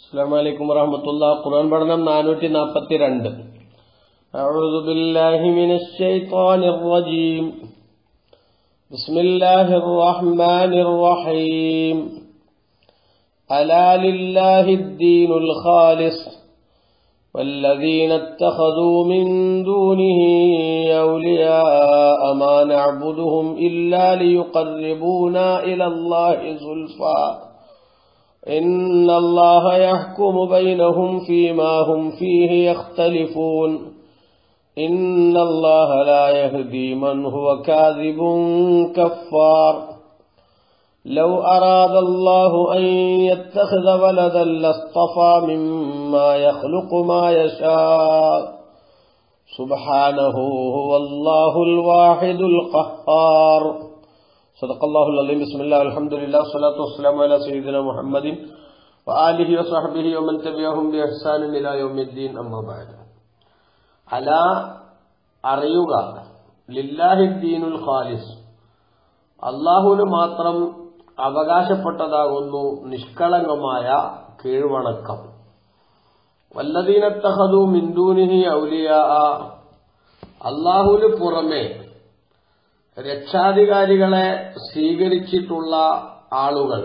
السلام عليكم ورحمة الله قرآن പഠനം നാനൂറ്റി നാൽപ്പത്തി രണ്ട് أعوذ بالله من الشيطان الرجيم بسم الله الرحمن الرحيم ألا لله الدين الخالص والذين اتخذوا من دونه أولياء ما نعبدهم إلا ليقربونا إلى الله زلفى إن الله يحكم بينهم فيما هم فيه يختلفون إن الله لا يهدي من هو كاذب كفار لو أراد الله أن يتخذ ولدا لاصطفى مما يخلق ما يشاء سبحانه هو الله الواحد القهار صدق الله العظيم بسم الله الحمد لله والصلاة والسلام على سيدنا محمد وآله وصحبه ومن تبعهم بإحسان إلى يوم الدين أما بعد അല അറിയുക ലില്ലാഹി ദീനുൽ ഖാലിസ് അള്ളാഹുവിന് മാത്രം അവകാശപ്പെട്ടതാകുന്നു നിഷ്കളങ്കമായ കീഴ്വണക്കം വല്ലദീനത്തഹദു മിന്ദൂനിഹി ഔലിയ അള്ളാഹുവിന് പുറമെ രക്ഷാധികാരികളെ സ്വീകരിച്ചിട്ടുള്ള ആളുകൾ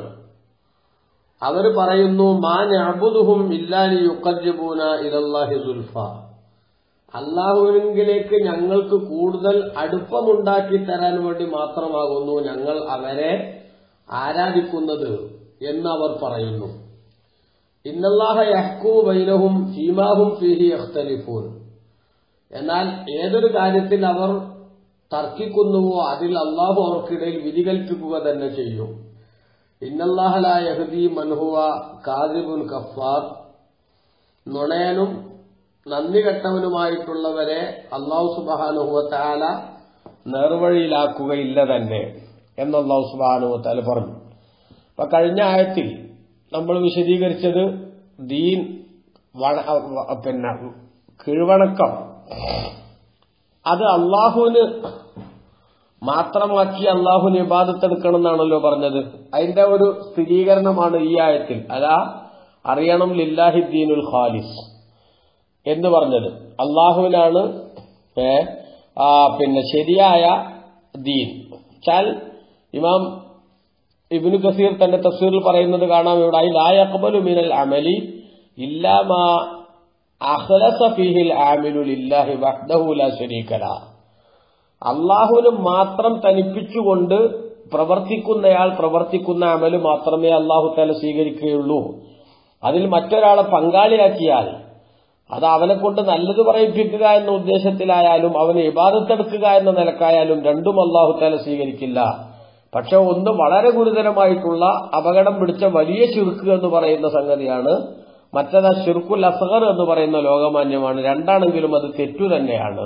അവർ പറയുന്നു മാൻ അബുദുഹും ഇല്ലാലി യുക്കജബൂന ഇലല്ലാഹി സുൽഫ അള്ളാഹുവിനെങ്കിലേക്ക് ഞങ്ങൾക്ക് കൂടുതൽ അടുപ്പമുണ്ടാക്കി തരാൻ വേണ്ടി മാത്രമാകുന്നു ഞങ്ങൾ അവരെ ആരാധിക്കുന്നത് എന്ന് അവർ പറയുന്നു ഇന്നല്ലാഹ യഹ്കൂ ബൈനഹും ഫീമാഹും ഫീഹി യഖ്തലിഫൂൻ എന്നാൽ ഏതൊരു കാര്യത്തിൽ അവർ തർക്കിക്കുന്നുവോ അതിൽ അള്ളാഹു അവർക്കിടയിൽ വിധി കൽപ്പിക്കുക തന്നെ ചെയ്യും ഇന്നല്ലാഹല യഹദി മൻഹുവ കാദിബുൻ കഫാർ നുണയനും നന്ദി കെട്ടവനുമായിട്ടുള്ളവരെ അള്ളാഹു സുബാനുഹുവത്താല നേർവഴിയിലാക്കുകയില്ല തന്നെ എന്ന് അള്ളാഹു സുബാനുഹത്താല പറഞ്ഞു അപ്പൊ കഴിഞ്ഞ ആയത്തിൽ നമ്മൾ വിശദീകരിച്ചത് ദീൻ പിന്നെ കീഴ്വണക്കം അത് അള്ളാഹുവിന് മാത്രമാക്കി അള്ളാഹുവിന് ഇബാദത്തെടുക്കണം എന്നാണല്ലോ പറഞ്ഞത് അതിന്റെ ഒരു സ്ഥിരീകരണമാണ് ഈ ആയത്തിൽ അതാ അറിയണം ലില്ലാഹി ദീനുൽ ഖാലിസ് എന്ന് പറഞ്ഞത് അള്ളാഹുവിനാണ് പിന്നെ ശരിയായ ദീൻ ചാൽ ഇമാം ഇബിനു കസീർ തന്റെ തഫ്സീറിൽ പറയുന്നത് കാണാം ഇവിടെ ലായഖബലു മിനൽ അമലി ഇല്ലാമാ അഖ്ലസ ഫീഹിൽ ആമിലു ലില്ലാഹി വഹ്ദഹു ലാ ശരീക ല അള്ളാഹുവിന് മാത്രം തനിപ്പിച്ചുകൊണ്ട് പ്രവർത്തിക്കുന്നയാൾ പ്രവർത്തിക്കുന്ന അമല് മാത്രമേ അള്ളാഹു തല സ്വീകരിക്കുകയുള്ളൂ അതിൽ മറ്റൊരാളെ പങ്കാളിയാക്കിയാൽ അത് അവനെ കൊണ്ട് നല്ലത് പറയിപ്പിക്കുക എന്ന ഉദ്ദേശത്തിലായാലും അവന് ഇബാദത്തെടുക്കുക എന്ന നിലക്കായാലും രണ്ടും അള്ളാഹു തല സ്വീകരിക്കില്ല പക്ഷെ ഒന്ന് വളരെ ഗുരുതരമായിട്ടുള്ള അപകടം പിടിച്ച വലിയ ചുരുക്ക് എന്ന് പറയുന്ന സംഗതിയാണ് മറ്റത് ഷിർക്കുൽ അസഹർ എന്ന് പറയുന്ന ലോകമാന്യമാണ് രണ്ടാണെങ്കിലും അത് തെറ്റു തന്നെയാണ്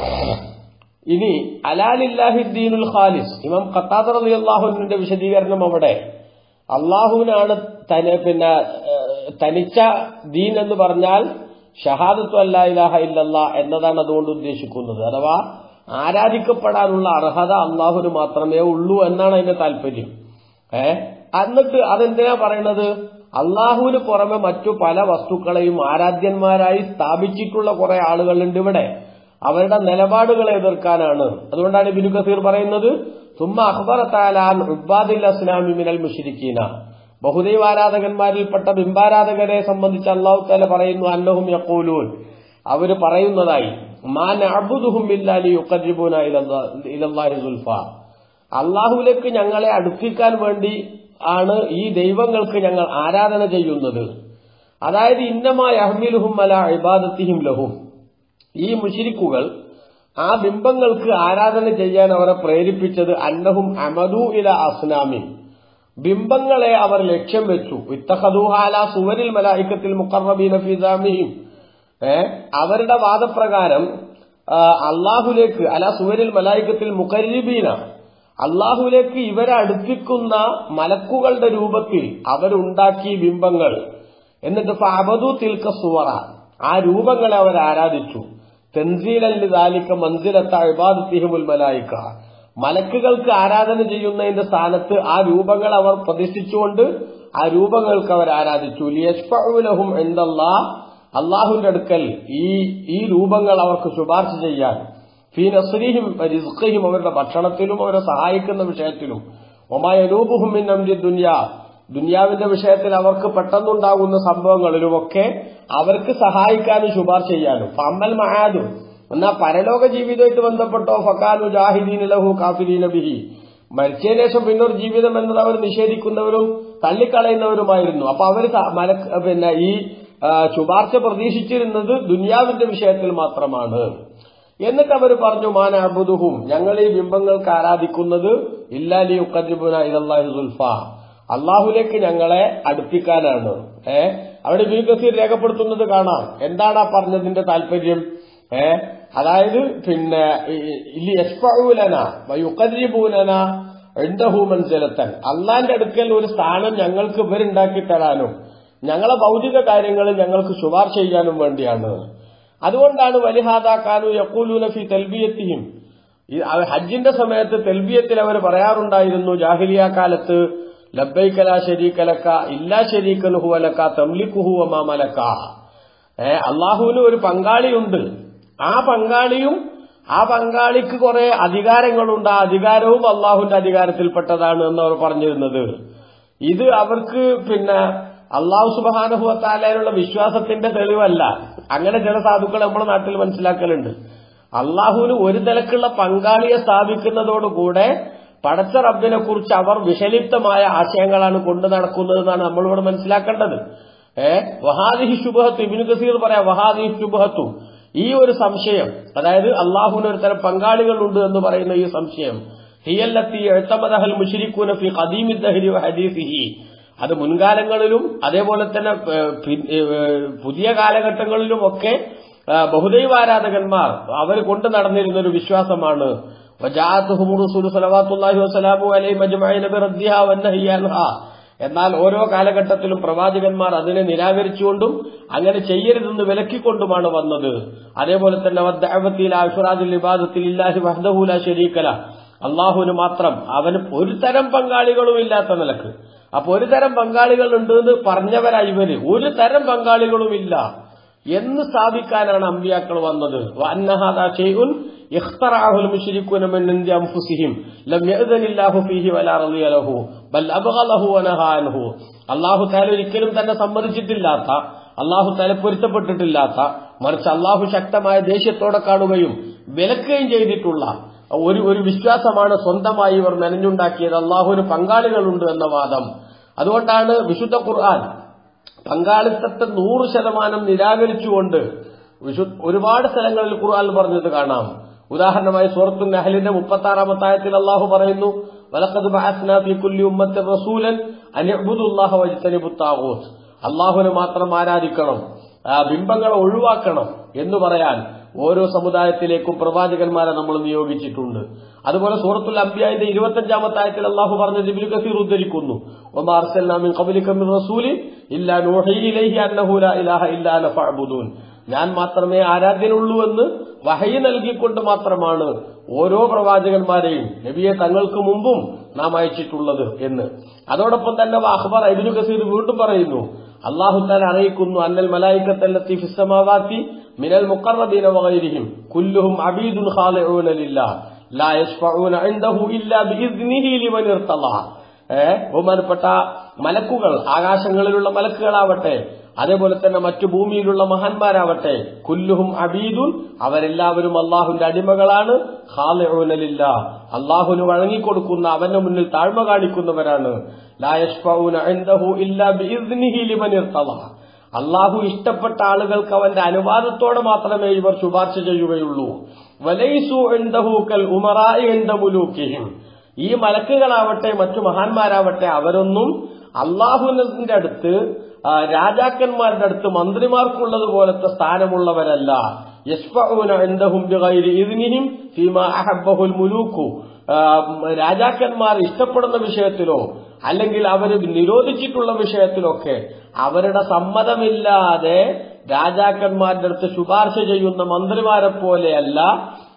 ഇനി അലാലില്ലാഹിദ്ദീനുൽ ഖാലിസ് ഇമാം ഖത്താദർ അലി അള്ളാഹുവിന്റെ വിശദീകരണം അവിടെ അള്ളാഹുവിനാണ് പിന്നെ തനിച്ച ദീൻ എന്ന് പറഞ്ഞാൽ ഷഹാദത്തു അല്ലാ ഇലാഹ ഇല്ലല്ല എന്നതാണ് അതുകൊണ്ട് ഉദ്ദേശിക്കുന്നത് അഥവാ ആരാധിക്കപ്പെടാനുള്ള അർഹത അള്ളാഹുന് മാത്രമേ ഉള്ളൂ എന്നാണ് അതിന്റെ താല്പര്യം ഏ എന്നിട്ട് അതെന്തിനാ പറയണത് അള്ളാഹുവിന് പുറമെ മറ്റു പല വസ്തുക്കളെയും ആരാധ്യന്മാരായി സ്ഥാപിച്ചിട്ടുള്ള കുറെ ആളുകളുണ്ട് ഇവിടെ അവരുടെ നിലപാടുകളെ എതിർക്കാനാണ് അതുകൊണ്ടാണ് ബിനു കസീർ പറയുന്നത് തുമ്മ അഖ്ബർ താലാൻ ഉബാദിൽ അസ്ലാമി മിനൽ മുഷിരിക്കീന ബഹുദൈവാരാധകന്മാരിൽപ്പെട്ട ബിംബാരാധകരെ സംബന്ധിച്ച് അള്ളാഹു താല പറയുന്നു അന്നഹും യക്കൂലൂൻ അവര് പറയുന്നതായി മാൻ അബുദുഹും സുൽഫ അള്ളാഹുവിലേക്ക് ഞങ്ങളെ അടുപ്പിക്കാൻ വേണ്ടി ആണ് ഈ ദൈവങ്ങൾക്ക് ഞങ്ങൾ ആരാധന ചെയ്യുന്നത് അതായത് ഇന്നമായ അഹ്മിലുഹും അല ഇബാദത്തിഹിം ലഹും ഈ മുഷിരിക്കുകൾ ആ ബിംബങ്ങൾക്ക് ആരാധന ചെയ്യാൻ അവരെ പ്രേരിപ്പിച്ചത് അന്നഹും അമദു ഇല അസ്നാമി ബിംബങ്ങളെ അവർ ലക്ഷ്യം വെച്ചു ഇത്തഹദുഹാല സുവരിൽ മലായിക്കത്തിൽ മുക്കറബീന ഫിസാമിഹിം ഏ അവരുടെ വാദപ്രകാരം അള്ളാഹുലേക്ക് അല സുവരിൽ മലായിക്കത്തിൽ മുഖരീബീന അള്ളാഹുലേക്ക് ഇവരെ അടുപ്പിക്കുന്ന മലക്കുകളുടെ രൂപത്തിൽ അവരുണ്ടാക്കി ബിംബങ്ങൾ എന്നിട്ട് ഫഅബദു തിൽക്ക സുവറ ആ രൂപങ്ങളെ അവർ ആരാധിച്ചു തെൻസീലല്ലി ദാലിക്ക മൻസിലത്ത ഇബാദത്തിഹിമുൽ മലായിക്ക മലക്കുകൾക്ക് ആരാധന ചെയ്യുന്നതിന്റെ സ്ഥാനത്ത് ആ രൂപങ്ങൾ അവർ പ്രതിഷ്ഠിച്ചുകൊണ്ട് ആ രൂപങ്ങൾക്ക് അവർ ആരാധിച്ചു ലിയഷ്ഫഉലഹും എന്തല്ലാ അള്ളാഹുവിന്റെ അടുക്കൽ ഈ ഈ രൂപങ്ങൾ അവർക്ക് ശുപാർശ ചെയ്യാൻ ഫീ നസ്രിഹിം റിസ്ഖിഹിം അവരുടെ ഭക്ഷണത്തിലും അവരെ സഹായിക്കുന്ന വിഷയത്തിലും ഒമായലൂബുഹും മിൻ അംരി ദുനിയ ദുനിയാവിന്റെ വിഷയത്തിൽ അവർക്ക് പെട്ടെന്നുണ്ടാകുന്ന സംഭവങ്ങളിലുമൊക്കെ അവർക്ക് സഹായിക്കാനും ശുപാർശ ചെയ്യാനും ഫമ്മൽ മഹാദും എന്നാ പരലോക ജീവിതമായിട്ട് ബന്ധപ്പെട്ടോ ഫക്കാനു ജാഹിദീൻ ലഹു കാഫിരീന ബിഹി മരിച്ചതിന് ശേഷം പിന്നൊരു ജീവിതം എന്നത് അവർ നിഷേധിക്കുന്നവരും തള്ളിക്കളയുന്നവരുമായിരുന്നു അപ്പൊ അവർ പിന്നെ ഈ ആ, ശുപാർശ പ്രതീക്ഷിച്ചിരുന്നത് ദുനിയാവിന്റെ വിഷയത്തിൽ മാത്രമാണ് എന്നിട്ട് അവർ പറഞ്ഞു മാന അബുദുഹും ഞങ്ങൾ ഈ ബിംബങ്ങൾക്ക് ആരാധിക്കുന്നത് ഇല്ലാലി ഉക്കദ്രിബുന ഇതല്ലാഹി സുൽഫ അള്ളാഹുലേക്ക് ഞങ്ങളെ അടുപ്പിക്കാനാണ് ഏ അവിടെ ബി കസീർ രേഖപ്പെടുത്തുന്നത് കാണാം എന്താണ് ആ പറഞ്ഞതിന്റെ താല്പര്യം ഏ അതായത് പിന്നെ ഇല്ലി യസ്ഫഊലന വയുഖദ്രിബൂലന ഇൻദഹൂമൻ ജലത്തൻ അള്ളാന്റെ അടുക്കൽ ഒരു സ്ഥാനം ഞങ്ങൾക്ക് ഇവരുണ്ടാക്കി തരാനും ഞങ്ങളെ ഭൗതിക കാര്യങ്ങൾ ഞങ്ങൾക്ക് ശുപാർശ ചെയ്യാനും വേണ്ടിയാണ് അതുകൊണ്ടാണ് വലിഹാദാക്കാനു യക്കൂലൂന ഫി തെൽബിയത്തിയും ഈ അവ- ഹജ്ജിന്റെ സമയത്ത് തെൽബിയത്തിൽ അവർ പറയാറുണ്ടായിരുന്നു ജാഹിലിയ കാലത്ത് ലബ്ബൈക്കല ശരീക്കലക്ക ഇല്ലാ ശരീക്കൻ ഹുവലക്ക തംലിക്കുഹു അമാമലക്ക ഏ അള്ളാഹുവിന് ഒരു പങ്കാളിയുണ്ട് ആ പങ്കാളിയും ആ പങ്കാളിക്ക് കുറെ അധികാരങ്ങളുണ്ട് ആ അധികാരവും അള്ളാഹുവിന്റെ അധികാരത്തിൽപ്പെട്ടതാണ് എന്ന് അവർ പറഞ്ഞിരുന്നത് ഇത് അവർക്ക് പിന്നെ അള്ളാഹു സുബാനുഭവത്താലുള്ള വിശ്വാസത്തിന്റെ തെളിവല്ല അങ്ങനെ ചില സാധുക്കൾ നമ്മുടെ നാട്ടിൽ മനസ്സിലാക്കലുണ്ട് അള്ളാഹുവിന് ഒരു നിലക്കുള്ള പങ്കാളിയെ സ്ഥാപിക്കുന്നതോടുകൂടെ പടച്ച റബ്ബിനെ കുറിച്ച് അവർ വിഷലിപ്തമായ ആശയങ്ങളാണ് കൊണ്ടു നടക്കുന്നതെന്നാണ് നമ്മളിവിടെ മനസ്സിലാക്കേണ്ടത് ഏ വഹാദിഹി ശുഭഹത്തു ഇബിനു കസീർ പറയാം വഹാദിഹി ശുഭഹത്തു ഈ ഒരു സംശയം അതായത് അള്ളാഹുവിന് ഒരു തരം പങ്കാളികളുണ്ട് എന്ന് പറയുന്ന ഈ സംശയം ഹിയല്ലത്തി എഴുത്തമദഹൽ മുഷിരിക്കൂന ഫി ഖദീമി ദഹരി വ ഹദീസിഹി അത് മുൻകാലങ്ങളിലും അതേപോലെ തന്നെ ഏ, പി- ഏ, പുതിയ കാലഘട്ടങ്ങളിലും ഒക്കെ ആ, ബഹുദൈവാരാധകന്മാർ അവർ കൊണ്ടു നടന്നിരുന്ന ഒരു വിശ്വാസമാണ് വജാഅത്തുഹും റസൂലു സ്വല്ലല്ലാഹു വസല്ലമു അലൈഹി മജ്മഈന ബിറദ്ദിഹാ വന്നഹി അൻഹാ എന്നാൽ ഓരോ കാലഘട്ടത്തിലും പ്രവാചകന്മാർ അതിനെ നിരാകരിച്ചുകൊണ്ടും അങ്ങനെ ചെയ്യരുതെന്ന് വിലക്കിക്കൊണ്ടുമാണ് വന്നത് അതേപോലെ തന്നെ വദ്ദഅവത്തിൽ അഫ്റാദിൽ ഇബാദത്തിൽ ഇല്ലാഹി വഹ്ദഹു ലാ ശരീകല അള്ളാഹുവിന് മാത്രം അവന് ഒരു തരം പങ്കാളികളും ഇല്ലാത്ത നിലക്ക് അപ്പൊ ഒരു തരം പങ്കാളികൾ ഉണ്ട് എന്ന് പറഞ്ഞവരാ ഇവര് ഒരു തരം പങ്കാളികളും ഇല്ല എന്ന് സ്ഥാപിക്കാനാണ് അമ്പിയാക്കൾ വന്നത് വഅന്നഹാദാ ശൈഉൻ ഇഖ്തറഅഹുൽ മുശ്രികൂന മിൻ ഇൻദി അൻഫുസിഹിം ലം യഅ്ദനില്ലാഹു ഫീഹി വലാ റളിയ ലഹു ബൽ അബ്ഗലഹു വനഹാ അൻഹു അല്ലാഹു തആല ഒരിക്കലും തന്നെ സമ്മതിച്ചിട്ടില്ലാത്ത അല്ലാഹു തആല പൊരുത്തപ്പെട്ടിട്ടില്ലാത്ത മറിച്ച് അല്ലാഹു ശക്തമായ ദേഷ്യത്തോടെ കാണുകയും വിലക്കുകയും ചെയ്തിട്ടുള്ള ഒരു ഒരു വിശ്വാസമാണ് സ്വന്തമായി ഇവർ മെനഞ്ഞുണ്ടാക്കിയത് അള്ളാഹുവിന് പങ്കാളികളുണ്ട് എന്ന വാദം അതുകൊണ്ടാണ് വിശുദ്ധ ഖുർആൻ പങ്കാളിത്തത്തെ നൂറ് ശതമാനം നിരാകരിച്ചുകൊണ്ട് വിശു ഒരുപാട് സ്ഥലങ്ങളിൽ ഖുർആൻ പറഞ്ഞത് കാണാം ഉദാഹരണമായി സൂറത്തു നഹലിന്റെ മുപ്പത്തി ആറാമത്തെ ആയത്തിൽ അള്ളാഹു പറയുന്നു വലക്കത് ബഅസ്നാ ഫീ കുല്ലി ഉമ്മത്തിൻ റസൂലൻ അൻ ഇഅ്ബുദുല്ലാഹ വജ്തനിബുത് താഗൂത്ത് അള്ളാഹുവിനെ മാത്രം ആരാധിക്കണം ആ ബിംബങ്ങളെ ഒഴിവാക്കണം എന്ന് പറയാൻ ഓരോ സമുദായത്തിലേക്കും പ്രവാചകന്മാരെ നമ്മൾ നിയോഗിച്ചിട്ടുണ്ട് അതുപോലെ സൂറത്തുൽ അംബിയാന്റെ ഇരുപത്തഞ്ചാമത്തെ ആയത്തിൽ അള്ളാഹു പറഞ്ഞ ജിബിൽ കസീർ ഉദ്ധരിക്കുന്നു ഒമാ അർസൽനാ മിൻ ഖബ്ലിക മിൻ റസൂലിൻ ഇല്ലാ നൂഹി ഇലൈഹി അന്നഹു ലാ ഇലാഹ ഇല്ലാ അന ഫഅ്ബുദൂൻ ഞാൻ മാത്രമേ ആരാധ്യനുള്ളൂ എന്ന് വഹയി നൽകിക്കൊണ്ട് മാത്രമാണ് ഓരോ പ്രവാചകന്മാരെയും നബിയെ തങ്ങൾക്ക് മുമ്പും നാം അയച്ചിട്ടുള്ളത് എന്ന് അതോടൊപ്പം തന്നെ അഖ്ബർ ഇബ്നു കസീർ വീണ്ടും പറയുന്നു അള്ളാഹു താൻ അറിയിക്കുന്നു അന്നൽ മലായിക്കത്തല്ലത്തി ഫിസ്സമാവാത്തി മിനൽ മുഖറബീന വഗൈരിഹിം കുല്ലുഹും അബീദുൻ ഖാലിഊന ലില്ലാഹ് ലാ യശ്ഫഊന ഇൻദഹു ഇല്ലാ ബിഇദ്നിഹി ലിമൻ ഇർത്തളാ ഏ ബഹുമാനപ്പെട്ട മലക്കുകൾ ആകാശങ്ങളിലുള്ള മലക്കുകളാവട്ടെ അതേപോലെ തന്നെ മറ്റു ഭൂമിയിലുള്ള മഹാന്മാരാവട്ടെ കുല്ലുഹും അബീദുൻ അവരെല്ലാവരും അള്ളാഹുവിന്റെ അടിമകളാണ് ഖാലിഊനലില്ല അള്ളാഹുവിന് വഴങ്ങിക്കൊടുക്കുന്ന അവന്റെ മുന്നിൽ താഴ്മ കാണിക്കുന്നവരാണ് ലാ യശ്ഫഊന ഇൻദഹു ഇല്ലാ ബിഇദ്നിഹി ലിമൻ ഇർത്തളാ അള്ളാഹു ഇഷ്ടപ്പെട്ട ആളുകൾക്ക് അവന്റെ അനുവാദത്തോടെ മാത്രമേ ഇവർ ശുപാർശ ചെയ്യുകയുള്ളൂ വലൈസു ഇൻദഹു കൽ ഉമറാഇ ഇൻദ മുലൂക്കിഹിം ഈ മലക്കുകളാവട്ടെ മറ്റു മഹാന്മാരാവട്ടെ അവരൊന്നും അള്ളാഹുവിന്റെ അടുത്ത് ആ, രാജാക്കന്മാരുടെ അടുത്ത് മന്ത്രിമാർക്കുള്ളത് പോലത്തെ സ്ഥാനമുള്ളവരല്ല യസ്ഫഊന ഇൻദഹും ബിഗൈരി ഇദ്നിഹിം ഫീമാ അഹബ്ബഹുൽ മുലൂക്കു ആ, രാജാക്കന്മാർ ഇഷ്ടപ്പെടുന്ന വിഷയത്തിലോ അല്ലെങ്കിൽ അവർ നിരോധിച്ചിട്ടുള്ള വിഷയത്തിലൊക്കെ അവരുടെ സമ്മതമില്ലാതെ രാജാക്കന്മാരുടെ അടുത്ത് ശുപാർശ ചെയ്യുന്ന മന്ത്രിമാരെ പോലെയല്ല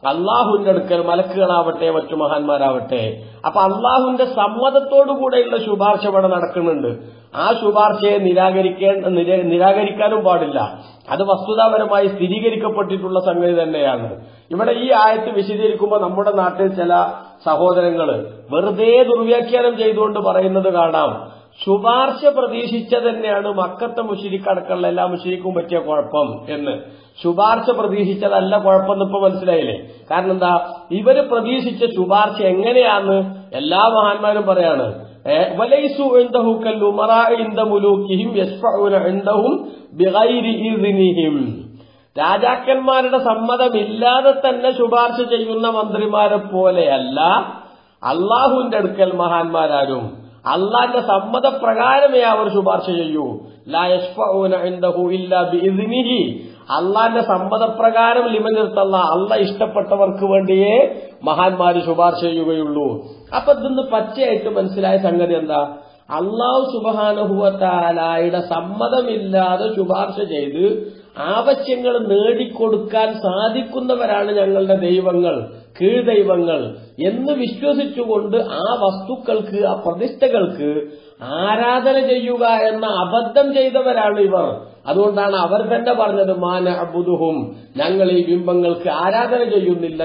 അള്ളാഹുവിന്റെ അടുക്കൽ മലക്കുകളാവട്ടെ മറ്റു മഹാന്മാരാവട്ടെ അപ്പൊ അള്ളാഹുവിന്റെ സമ്മതത്തോടുകൂടെയുള്ള ശുപാർശ ഇവിടെ നടക്കുന്നുണ്ട് ആ ശുപാർശയെ നിരാകരിക്കാൻ നിര- നിരാകരിക്കാനും പാടില്ല അത് വസ്തുതാപരമായി സ്ഥിരീകരിക്കപ്പെട്ടിട്ടുള്ള സംഗതി തന്നെയാണ് ഇവിടെ ഈ ആയത്ത് വിശദീകരിക്കുമ്പോൾ നമ്മുടെ നാട്ടിൽ ചില സഹോദരങ്ങള് വെറുതെ ദുർവ്യാഖ്യാനം ചെയ്തുകൊണ്ട് പറയുന്നത് കാണാം ശുപാർശ പ്രതീക്ഷിച്ച തന്നെയാണ് മക്കത്തെ മുഷിരിക്കടക്കമുള്ള എല്ലാ മുഷിരിക്കും പറ്റിയ കുഴപ്പം എന്ന് ശുപാർശ പ്രതീക്ഷിച്ചതല്ല കുഴപ്പമെന്ന് ഇപ്പൊ മനസ്സിലായില്ലേ കാരണം എന്താ ഇവര് പ്രതീക്ഷിച്ച ശുപാർശ എങ്ങനെയാന്ന് എല്ലാ മഹാന്മാരും പറയാണ് ഏ, വലൈസു ഇൻദഹു കല്ലുമറാഇ ഇൻദ മുലൂക്കിഹിം യശ്ഫഉന ഇൻദഹും ബിഗൈരി ഇദ്നിഹിം രാജാക്കന്മാരുടെ സമ്മതമില്ലാതെ തന്നെ ശുപാർശ ചെയ്യുന്ന മന്ത്രിമാരെ പോലെയല്ല അള്ളാഹുവിന്റെ അടുക്കൽ മഹാന്മാരാരും അള്ളാന്റെ സമ്മതപ്രകാരമേ അവർ ശുപാർശ ചെയ്യൂ ലാ യശ്ഫഊന ഇൻദഹു ഇല്ലാ ബിഇദ്നിഹി അള്ളാന്റെ സമ്മതപ്രകാരം ലിമനിർത്തല്ല അല്ല ഇഷ്ടപ്പെട്ടവർക്ക് വേണ്ടിയേ മഹാന്മാര് ശുപാർശ ചെയ്യുകയുള്ളൂ അപ്പൊ ഇതിന്ന് പച്ചയായിട്ട് മനസ്സിലായ സംഗതി എന്താ അള്ളാഹു സുബാനുഭവത്താലായുടെ സമ്മതമില്ലാതെ ശുപാർശ ചെയ്ത് ആവശ്യങ്ങൾ നേടിക്കൊടുക്കാൻ സാധിക്കുന്നവരാണ് ഞങ്ങളുടെ ദൈവങ്ങൾ കീഴ്ദൈവങ്ങൾ എന്ന് വിശ്വസിച്ചുകൊണ്ട് ആ വസ്തുക്കൾക്ക് ആ പ്രതിഷ്ഠകൾക്ക് ആരാധന ചെയ്യുക എന്ന അബദ്ധം ചെയ്തവരാണ് ഇവർ അതുകൊണ്ടാണ് അവർ തന്നെ പറഞ്ഞത് മാന അബുദുഹും ഞങ്ങൾ ഈ ബിംബങ്ങൾക്ക് ആരാധന ചെയ്യുന്നില്ല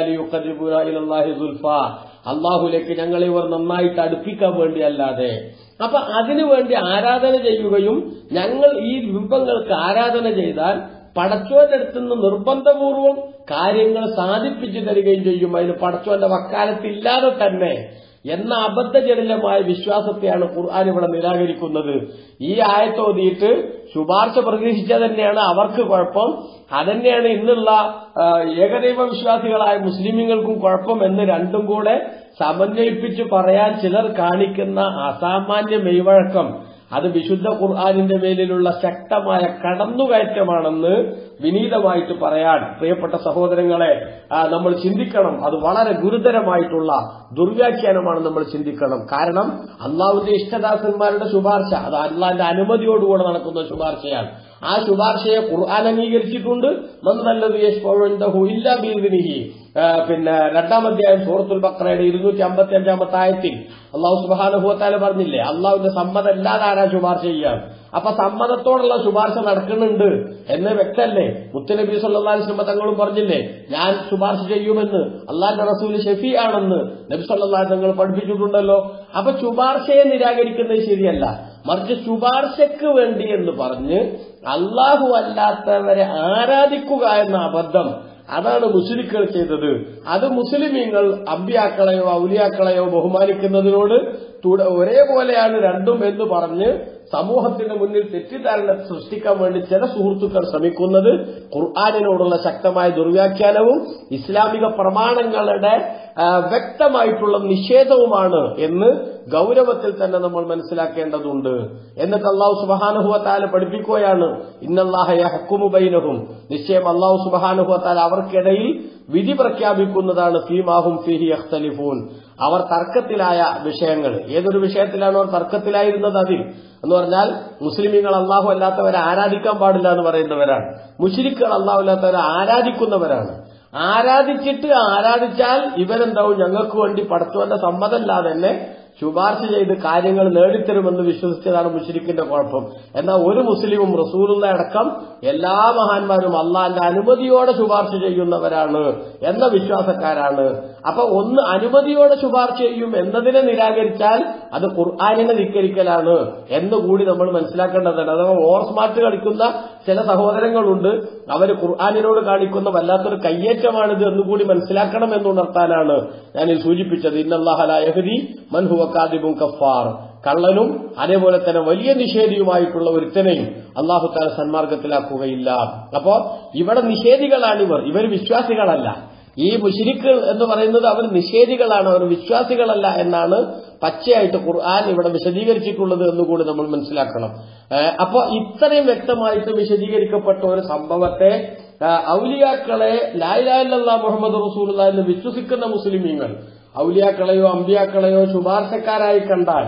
ഇല്ലാലിഹി സുൽഫ അള്ളാഹുലേക്ക് ഞങ്ങൾ ഇവർ നന്നായിട്ട് അടുപ്പിക്കാൻ വേണ്ടിയല്ലാതെ അപ്പൊ അതിനുവേണ്ടി ആരാധന ചെയ്യുകയും ഞങ്ങൾ ഈ ബിംബങ്ങൾക്ക് ആരാധന ചെയ്താൽ പടച്ചോന്റെ അടുത്ത് നിന്ന് നിർബന്ധപൂർവം കാര്യങ്ങൾ സാധിപ്പിച്ചു തരികയും ചെയ്യും അതിന് പടച്ചോന്റെ വക്കാലത്തില്ലാതെ തന്നെ എന്ന അബദ്ധജടിലമായ വിശ്വാസത്തെയാണ് ഖുർആൻ ഇവിടെ നിരാകരിക്കുന്നത് ഈ ആയത്തോതിയിട്ട് ശുപാർശ പ്രതീക്ഷിച്ച തന്നെയാണ് അവർക്ക് കുഴപ്പം അതന്നെയാണ് ഇന്നുള്ള ആ, ഏകദൈവ വിശ്വാസികളായ മുസ്ലിമുകൾക്കും കുഴപ്പം എന്ന് രണ്ടും കൂടെ സമന്വയിപ്പിച്ച് പറയാൻ ചിലർ കാണിക്കുന്ന അസാമാന്യ മെയ്വഴക്കം അത് വിശുദ്ധ ഖുർആാനിന്റെ മേലിലുള്ള ശക്തമായ കടന്നുകയറ്റമാണെന്ന് വിനീതമായിട്ട് പറയാൻ പ്രിയപ്പെട്ട സഹോദരങ്ങളെ ആ, നമ്മൾ ചിന്തിക്കണം അത് വളരെ ഗുരുതരമായിട്ടുള്ള ദുർവ്യാഖ്യാനമാണ് നമ്മൾ ചിന്തിക്കണം കാരണം അള്ളാഹുവിന്റെ ഇഷ്ടദാസന്മാരുടെ ശുപാർശ അത് അള്ളാഹിന്റെ അനുമതിയോടുകൂടെ നടക്കുന്ന ശുപാർശയാണ് ആ ശുപാർശയെ ഖുർആൻ അംഗീകരിച്ചിട്ടുണ്ട് നന്നല്ലത് യശ്ഫഉഇൻദഹു ഇല്ലാ ബിഇദ്നിഹി ആ, പിന്നെ രണ്ടാം അധ്യായം സൂറത്തുൽ ബക്രയുടെ ഇരുന്നൂറ്റി അമ്പത്തി അഞ്ചാമത്തെ ആയത്തിൽ അള്ളാഹു സുബാനുഭവത്താല് പറഞ്ഞില്ലേ അള്ളാഹുവിന്റെ സമ്മതം ഇല്ലാതെ ആരാ ശുപാർശ ചെയ്യാൻ അപ്പൊ സമ്മതത്തോടുള്ള ശുപാർശ നടക്കുന്നുണ്ട് എന്ന് വ്യക്തല്ലേ മുത്തനബി സല്ലല്ലാഹു അലൈഹി വസല്ലം തങ്ങളും പറഞ്ഞില്ലേ ഞാൻ ശുപാർശ ചെയ്യുമെന്ന് അള്ളാഹിന്റെ റസൂല് ഷെഫി ആണെന്ന് നബി സല്ലല്ലാഹു തങ്ങൾ പഠിപ്പിച്ചിട്ടുണ്ടല്ലോ അപ്പൊ ശുപാർശയെ നിരാകരിക്കുന്നത് ശരിയല്ല മറിച്ച് ശുപാർശയ്ക്ക് വേണ്ടി എന്ന് പറഞ്ഞ് അള്ളാഹു അല്ലാത്തവരെ ആരാധിക്കുക എന്ന അബദ്ധം അതാണ് മുസ്ലിങ്ങൾ ചെയ്തത് അത് മുസ്ലിമീങ്ങൾ അമ്പിയാക്കളെയോ ഔലിയാക്കളെയോ ബഹുമാനിക്കുന്നതിനോട് തുട- ഒരേപോലെയാണ് രണ്ടും എന്ന് പറഞ്ഞ് സമൂഹത്തിന്റെ മുന്നിൽ തെറ്റിദ്ധാരണ സൃഷ്ടിക്കാൻ വേണ്ടി ചില സുഹൃത്തുക്കൾ ശ്രമിക്കുന്നത് ഖുർആാനിനോടുള്ള ശക്തമായ ദുർവ്യാഖ്യാനവും ഇസ്ലാമിക പ്രമാണങ്ങളുടെ ആ, വ്യക്തമായിട്ടുള്ള നിഷേധവുമാണ് എന്ന് ഗൗരവത്തിൽ തന്നെ നമ്മൾ മനസ്സിലാക്കേണ്ടതുണ്ട് എന്നിട്ട് അള്ളാഹു സുബാനുഹുവത്താല പഠിപ്പിക്കുകയാണ് ഇന്നല്ലാഹയ ഹക്കുമുബൈനഹും നിശ്ചയം അള്ളാഹു സുബാനുഹുവത്താല അവർക്കിടയിൽ വിധി പ്രഖ്യാപിക്കുന്നതാണ് ഫീമാഹും ഫിഹി അഖ്തലിഫൂൻ അവർ തർക്കത്തിലായ വിഷയങ്ങൾ ഏതൊരു വിഷയത്തിലാണോ അവർ തർക്കത്തിലായിരുന്നത് അതിൽ എന്ന് പറഞ്ഞാൽ മുസ്ലിമീങ്ങൾ അള്ളാഹു അല്ലാത്തവരെ ആരാധിക്കാൻ പാടില്ല എന്ന് പറയുന്നവരാണ് മുഷിരിക്കുകൾ അള്ളാഹു അല്ലാത്തവരെ ആരാധിക്കുന്നവരാണ് ആരാധിച്ചിട്ട് ആരാധിച്ചാൽ ഇവരെന്താവും ഞങ്ങൾക്ക് വേണ്ടി പടച്ചവന്റെ സമ്മതമില്ലാതെ തന്നെ ശുപാർശ ചെയ്ത് കാര്യങ്ങൾ നേടിത്തരുമെന്ന് വിശ്വസിച്ചതാണ് മുഷരിക്കിന്റെ കുഴപ്പം എന്നാൽ ഒരു മുസ്ലിമും റസൂലുള്ള അടക്കം എല്ലാ മഹാന്മാരും അള്ളാന്റെ അനുമതിയോടെ ശുപാർശ ചെയ്യുന്നവരാണ് എന്ന വിശ്വാസക്കാരാണ് അപ്പൊ ഒന്ന് അനുമതിയോടെ ശുപാർശ ചെയ്യും എന്നതിനെ നിരാകരിച്ചാൽ അത് ഖുർആാനിനെ ധിക്കരിക്കലാണ് എന്ന് കൂടി നമ്മൾ മനസ്സിലാക്കേണ്ടതാണ് അഥവാ ഓവർ സ്മാർട്ട് കളിക്കുന്ന ചില സഹോദരങ്ങളുണ്ട് അവർ ഖുർആാനിനോട് കാണിക്കുന്ന വല്ലാത്തൊരു കയ്യേറ്റമാണിത് എന്നുകൂടി മനസ്സിലാക്കണം എന്നുണർത്താനാണ് ഞാൻ ഈ സൂചിപ്പിച്ചത് ഇന്നല്ലാഹലഹദി മൻഹുവ കാദിബും കഫാർ കള്ളനും അതേപോലെ തന്നെ വലിയ നിഷേധിയുമായിട്ടുള്ള ഒരുത്തനെയും അള്ളാഹു താല സന്മാർഗത്തിലാക്കുകയില്ല അപ്പോ ഇവിടെ നിഷേധികളാണിവർ ഇവർ വിശ്വാസികളല്ല ഈ മുഷിരിക്ക് എന്ന് പറയുന്നത് അവർ നിഷേധികളാണ് അവർ വിശ്വാസികളല്ല എന്നാണ് പച്ചയായിട്ട് ഖുർആൻ ഇവിടെ വിശദീകരിച്ചിട്ടുള്ളത് എന്നുകൂടി നമ്മൾ മനസ്സിലാക്കണം ഏഹ് അപ്പൊ ഇത്രയും വ്യക്തമായിട്ട് വിശദീകരിക്കപ്പെട്ട ഒരു സംഭവത്തെ ആ, ഔലിയാക്കളെ ലായിലായില്ല മുഹമ്മദ് റസൂലുള്ള എന്ന് വിശ്വസിക്കുന്ന മുസ്ലിമീങ്ങൾ ഔലിയാക്കളെയോ അമ്പിയാക്കളെയോ ശുപാർശക്കാരായി കണ്ടാൽ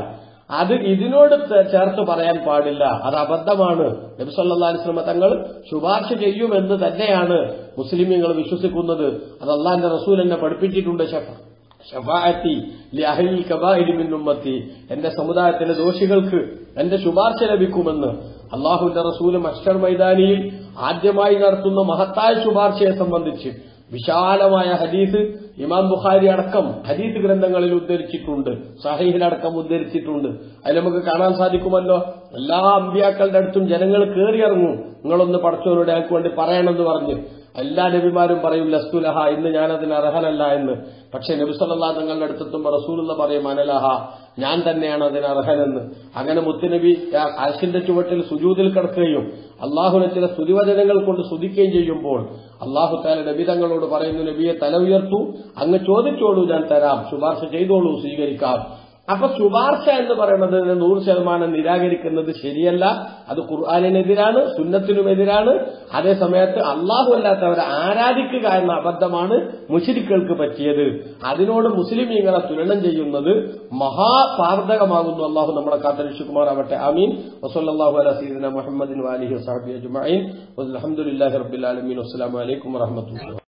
അത് ഇതിനോട് ചേ- ചേർത്ത് പറയാൻ പാടില്ല അത് അബദ്ധമാണ് നബി സല്ലല്ലാഹു അലൈഹി വസല്ലം തങ്ങൾ ശുപാർശ ചെയ്യുമെന്ന് തന്നെയാണ് മുസ്ലിമീങ്ങൾ വിശ്വസിക്കുന്നത് അത് അള്ളാഹിന്റെ റസൂൽ എന്നെ പഠിപ്പിച്ചിട്ടുണ്ട് ഷഫ ഷഫാഅത്തി ലി അഹ്ലിൽ കബാഇരി മിൻ ഉമ്മത്തി എന്റെ സമുദായത്തിലെ ദോഷികൾക്ക് എന്റെ ശുപാർശ ലഭിക്കുമെന്ന് അള്ളാഹുവിന്റെ റസൂല് മഷർ മൈതാനിയിൽ ആദ്യമായി നടത്തുന്ന മഹത്തായ ശുപാർശയെ സംബന്ധിച്ച് വിശാലമായ ഹദീസ് ഇമാം ബുഖാരി അടക്കം ഹദീസ് ഗ്രന്ഥങ്ങളിൽ ഉദ്ധരിച്ചിട്ടുണ്ട് സഹീഹിലടക്കം ഉദ്ധരിച്ചിട്ടുണ്ട് അതിൽ നമുക്ക് കാണാൻ സാധിക്കുമല്ലോ എല്ലാ അമ്പിയാക്കളുടെ അടുത്തും ജനങ്ങൾ കയറിയിറങ്ങും നിങ്ങളൊന്ന് പടച്ചവരോട് അയാൾക്ക് വേണ്ടി പറയണമെന്ന് പറഞ്ഞ് എല്ലാ നബിമാരും പറയും ലസ്തുലഹ ഇന്ന് ഞാനതിന് അർഹനല്ല എന്ന് പക്ഷെ നബി സല്ലല്ലാഹു തങ്ങളുടെ അടുത്തെത്തുമ്പോൾ റസൂലുള്ള പറയും അനലഹ ഞാൻ തന്നെയാണ് അതിന് അർഹനെന്ന് അങ്ങനെ മുത്തുനബി അശിന്റെ ചുവട്ടിൽ സുജൂതിൽ കിടക്കുകയും അള്ളാഹുനെ ചില സ്തുതിവചനങ്ങൾ കൊണ്ട് സ്തുതിക്കുകയും ചെയ്യുമ്പോൾ അള്ളാഹു താല നബി തങ്ങളോട് പറയുന്നു നബിയെ തല ഉയർത്തു അങ്ങ് ചോദിച്ചോളൂ ഞാൻ തരാം ശുപാർശ ചെയ്തോളൂ സ്വീകരിക്കാം അപ്പൊ ശുപാർശ എന്ന് പറയുന്നത് നൂറ് ശതമാനം നിരാകരിക്കുന്നത് ശരിയല്ല അത് ഖുർആാനിനെതിരാണ് സുന്നത്തിനുമെതിരാണ് അതേ സമയത്ത് അള്ളാഹു അല്ലാത്തവരെ ആരാധിക്കുക എന്ന അബദ്ധമാണ് മുഷിരിക്കൾക്ക് പറ്റിയത് അതിനോട് മുസ്ലിമീങ്ങളെ തുലനം ചെയ്യുന്നത് മഹാപാർദ്ധകമാകുന്നു അള്ളാഹു നമ്മളെ കാത്തരക്ഷിക്കുമാറാവട്ടെ അമീൻ വസല്ലാഹു അല സീദന മുഹമ്മദിൻ വാലിഹി വസാബി അജ്മീൻ അലഹമുല്ലാഹി റബ്ബിൽ ആലമീൻ വസ്സലാമലൈക്കും വറഹമത്തുള്ള